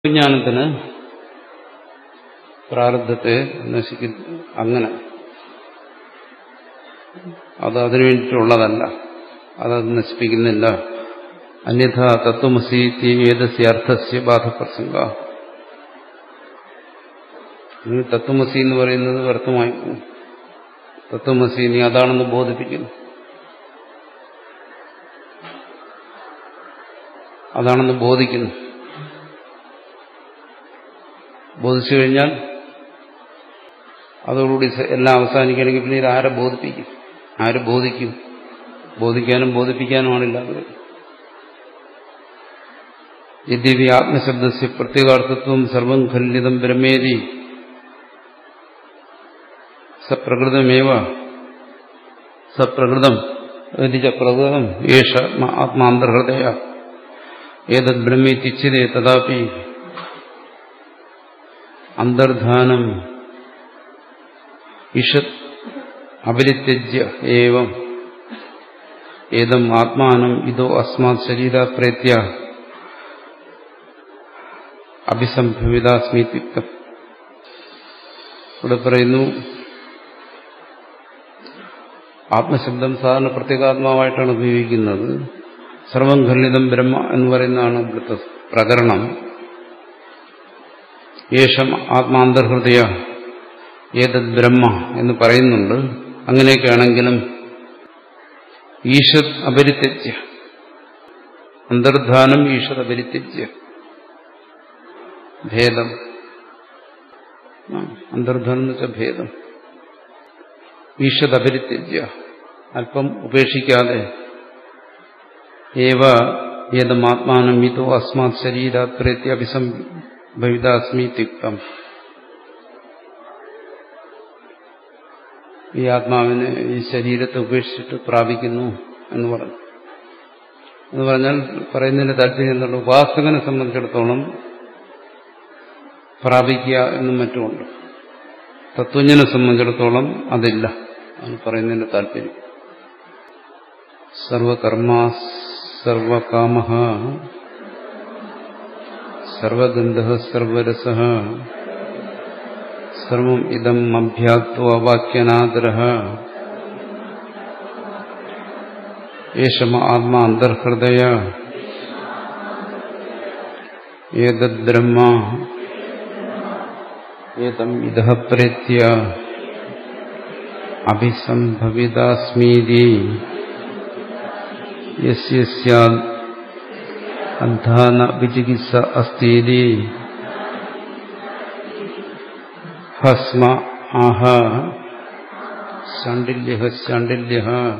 വിജ്ഞാനത്തിന് പ്രാരബ്ധത്തെ നശിക്കുന്നു അങ്ങനെ അത് അതിനു വേണ്ടിയിട്ടുള്ളതല്ല അതത് നശിപ്പിക്കുന്നില്ല അന്യഥ തത്വമസി ഏതസ്യ അർത്ഥസ്യ ബാധപ്രസംഗ ഈ തത്വമസി എന്ന് പറയുന്നത് വ്യർത്ഥമായി പോകും തത്വമസി നീ അതാണെന്ന് ബോധിപ്പിക്കുന്നു അതാണെന്ന് ബോധിക്കുന്നു ബോധിച്ചു കഴിഞ്ഞാൽ അതോടുകൂടി എല്ലാം അവസാനിക്കണമെങ്കിൽ പിന്നെ ഇത് ആരെ ബോധിപ്പിക്കും ആര് ബോധിക്കും ബോധിക്കാനും ബോധിപ്പിക്കാനുമാണില്ലാതെ യദ്യപി ആത്മശബ്ദസ്യ പ്രത്യേകാർത്ഥത്വം സർവം ഖല്ലിതം ബ്രഹ്മേതി സപ്രകൃതമേവ സപ്രകൃതം ച പ്രകൃതം യേശ ആത്മാന്തർഹൃദയ ഏതത് ബ്രഹ്മേത്തിച്ഛതേ തഥാപി അന്തർധാനം ഇഷത് അപരിത്യജ്യ ഏവം ഏതം ആത്മാനം ഇതോ അസ്മാത് ശരീരാത് പ്രേത്യ അഭിസംഭവിതാസ്മിത്യുക്തം ഇവിടെ പറയുന്നു ആത്മശബ്ദം സാധാരണ പ്രത്യേകാത്മാവായിട്ടാണ് ഉപയോഗിക്കുന്നത് സർവം ഖല്ലിതം ബ്രഹ്മ എന്ന് പറയുന്നതാണ് ഇവിടുത്തെ പ്രകരണം യേശം ആത്മാന്തർഹൃദയ ഏതത് ബ്രഹ്മ എന്ന് പറയുന്നുണ്ട് അങ്ങനെയൊക്കെയാണെങ്കിലും ഈശത് അപരിത്യജ്യ അന്തർധാനം ഈശത് അപരിത്യജ്യ ഭേദം അന്തർധാനം എന്ന് വെച്ചാൽ ഭേദം ഈശത് അപരിത്യജ്യ അല്പം ഉപേക്ഷിക്കാതെ ഏവ ഏതമാത്മാനം ഇതോ അസ്മാത് ശരീരാത് പ്രേത്യ അഭിസംഭവിതാസ്മി തിക്തം ഈ ആത്മാവിനെ ഈ ശരീരത്തെ ഉപേക്ഷിച്ചിട്ട് പ്രാപിക്കുന്നു എന്ന് പറഞ്ഞു എന്ന് പറഞ്ഞാൽ പറയുന്നതിന്റെ താല്പര്യം എന്നുള്ള ഉപാസകനെ സംബന്ധിച്ചിടത്തോളം പ്രാപിക്കുക എന്നും മറ്റുമുണ്ട് തത്വജ്ഞനെ സംബന്ധിച്ചിടത്തോളം അതില്ല അത് പറയുന്നതിന്റെ താല്പര്യം സർവകർമ്മ സർവകാമ സർവഗന്ധ സർവരസ സർവം ഇതം അഭ്യാത്വ വാക്യനാദര ഏഷമ ആത്മാ അന്തർഹൃദയ ഏതദ്ബ്രഹ്മ ഏതം ഇത പ്രേത്യ അഭിസംഭവിതാസ്മീതി യസ്യാദ് അന്ധാന വിചികിത്സ അസ്തീതി ഭസ്മ ആഹ ശാണ്ഡില്യ ശാണ്ഡില്യ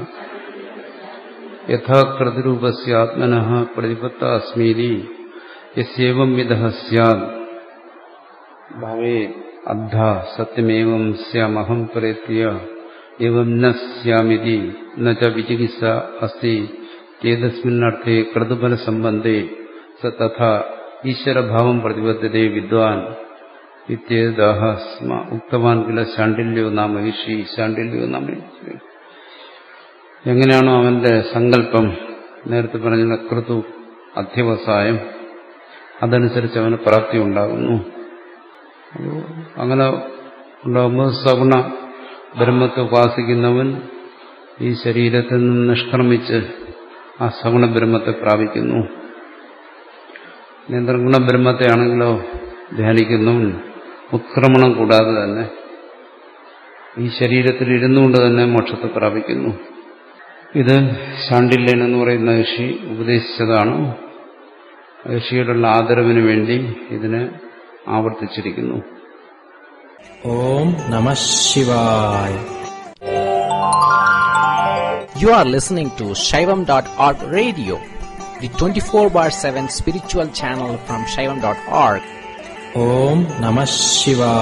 യഥാകൃതിരൂപസ്യാത്മന പ്രതിപത്ത അസ്മീതി യസ്യേവം വിധ സ്യാദ് ഭവേ അദ്ധ സത്യമേവം സ്യാമഹം പ്രേത്യ എവം ന സ്യാമിതി ന ച വിചികിത്സ അസ്തി ഏതസ്മിന്നർത്ഥേ ക്രതുഫല സംബന്ധേ സ തഥാ ഈശ്വരഭാവം പ്രതിബദ്ധതേ വിദ്വാൻ ഇത്യേതാഹ സ്മ ഉക്തവാൻ കില ശാണ്ഡില്യോ നാമ ഋഷി ശാണ്ഡില്യോ നാമ എങ്ങനെയാണോ അവന്റെ സങ്കല്പം നേരത്തെ പറഞ്ഞ ക്രതു അധ്യവസായം അതനുസരിച്ച് അവന് പ്രാപ്തി ഉണ്ടാകുന്നു അങ്ങനെ ഉണ്ടാകുമ്പോൾ സഗുണ ബ്രഹ്മത്തെ ഉപാസിക്കുന്നവൻ ഈ ശരീരത്തിൽ നിന്ന് നിഷ്ക്രമിച്ച് ആ സഗുണ ബ്രഹ്മത്തെ പ്രാപിക്കുന്നു നിർഗുണ ബ്രഹ്മത്തെ ആണെങ്കിലോ ധ്യാനിക്കുന്നവൻ ഉത്ക്രമണം കൂടാതെ തന്നെ ഈ ശരീരത്തിൽ ഇരുന്നുകൊണ്ട് തന്നെ മോക്ഷത്തെ പ്രാപിക്കുന്നു ഇത് ശാണ്ഡില്യൻ എന്ന് പറയുന്ന ഋഷി ഉപദേശിച്ചതാണ് ഋഷിയോടുള്ള ആദരവിന് വേണ്ടി ഇതിനെ ആവർത്തിച്ചിരിക്കുന്നു ഓം നമ ശിവായ You are listening to Shaivam.org radio, the 24 bar 7 spiritual channel from Shaivam.org. ഓം നമ ശിവായ